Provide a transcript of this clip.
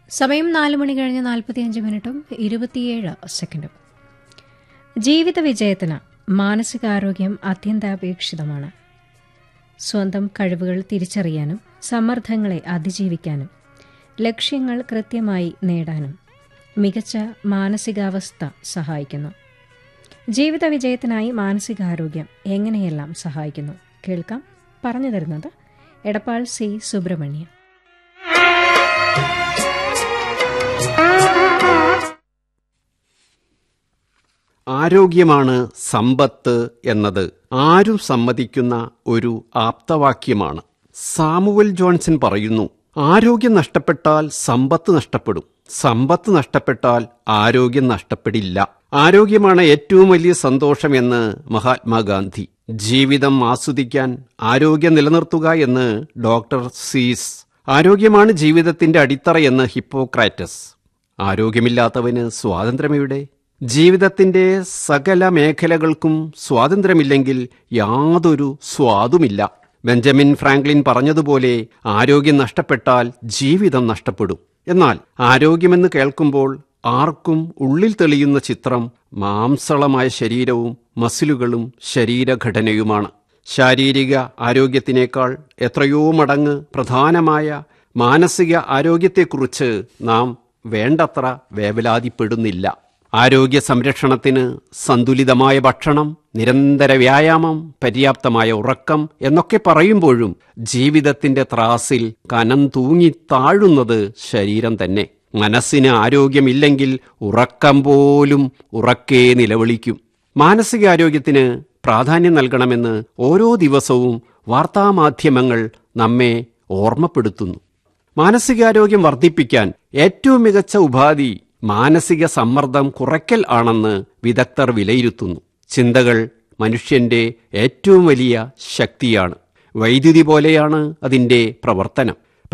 സമയം നാല് മണി കഴിഞ്ഞ് നാൽപ്പത്തിയഞ്ച് മിനിറ്റും ഇരുപത്തിയേഴ് സെക്കൻഡും ജീവിത വിജയത്തിന് മാനസികാരോഗ്യം അത്യന്താപേക്ഷിതമാണ് സ്വന്തം കഴിവുകൾ തിരിച്ചറിയാനും സമ്മർദ്ദങ്ങളെ അതിജീവിക്കാനും ലക്ഷ്യങ്ങൾ കൃത്യമായി നേടാനും മികച്ച മാനസികാവസ്ഥ സഹായിക്കുന്നു ജീവിത വിജയത്തിനായി മാനസികാരോഗ്യം എങ്ങനെയെല്ലാം സഹായിക്കുന്നു കേൾക്കാം പറഞ്ഞു തരുന്നത് എടപ്പാൾ സി സുബ്രഹ്മണ്യം ആരോഗ്യമാണ് സമ്പത്ത് എന്നത് ആരും സമ്മതിക്കുന്ന ഒരു ആപ്തവാക്യമാണ് സാമുവൽ ജോൺസൺ പറയുന്നു ആരോഗ്യം നഷ്ടപ്പെട്ടാൽ സമ്പത്ത് നഷ്ടപ്പെടും സമ്പത്ത് നഷ്ടപ്പെട്ടാൽ ആരോഗ്യം നഷ്ടപ്പെടില്ല ആരോഗ്യമാണ് ഏറ്റവും വലിയ സന്തോഷമെന്ന് മഹാത്മാഗാന്ധി ജീവിതം ആസ്വദിക്കാൻ ആരോഗ്യം നിലനിർത്തുക എന്ന് ഡോക്ടർ സീസ് ആരോഗ്യമാണ് ജീവിതത്തിന്റെ അടിത്തറയെന്ന് ഹിപ്പോക്രാറ്റസ് ആരോഗ്യമില്ലാത്തവന് സ്വാതന്ത്ര്യമെവിടെ ജീവിതത്തിന്റെ സകല മേഖലകൾക്കും സ്വാതന്ത്ര്യമില്ലെങ്കിൽ യാതൊരു സ്വാദുമില്ല ബെഞ്ചമിൻ ഫ്രാങ്ക്ലിൻ പറഞ്ഞതുപോലെ ആരോഗ്യം നഷ്ടപ്പെട്ടാൽ ജീവിതം നഷ്ടപ്പെടും എന്നാൽ ആരോഗ്യമെന്ന് കേൾക്കുമ്പോൾ ആർക്കും ഉള്ളിൽ തെളിയുന്ന ചിത്രം മാംസളമായ ശരീരവും മസിലുകളും ശരീരഘടനയുമാണ് ശാരീരിക ആരോഗ്യത്തിനേക്കാൾ എത്രയോ മടങ്ങ് പ്രധാനമായ മാനസിക ആരോഗ്യത്തെക്കുറിച്ച് നാം വേണ്ടത്ര വേവലാതിപ്പെടുന്നില്ല ആരോഗ്യ സംരക്ഷണത്തിന് സന്തുലിതമായ ഭക്ഷണം നിരന്തര വ്യായാമം പര്യാപ്തമായ ഉറക്കം എന്നൊക്കെ പറയുമ്പോഴും ജീവിതത്തിന്റെ ത്രാസിൽ കനം തൂങ്ങി താഴുന്നത് ശരീരം തന്നെ മനസ്സിന് ആരോഗ്യമില്ലെങ്കിൽ ഉറക്കം പോലും ഉറക്കേ നിലവിളിക്കും മാനസികാരോഗ്യത്തിന് പ്രാധാന്യം നൽകണമെന്ന് ഓരോ ദിവസവും വാർത്താമാധ്യമങ്ങൾ നമ്മെ ഓർമ്മപ്പെടുത്തുന്നു മാനസികാരോഗ്യം വർദ്ധിപ്പിക്കാൻ ഏറ്റവും മികച്ച ഉപാധി മാനസിക സമ്മർദ്ദം കുറയ്ക്കൽ ആണെന്ന് വിദഗ്ധർ വിലയിരുത്തുന്നു ചിന്തകൾ മനുഷ്യന്റെ ഏറ്റവും വലിയ ശക്തിയാണ് വൈദ്യുതി പോലെയാണ് അതിന്റെ പ്രവർത്തനം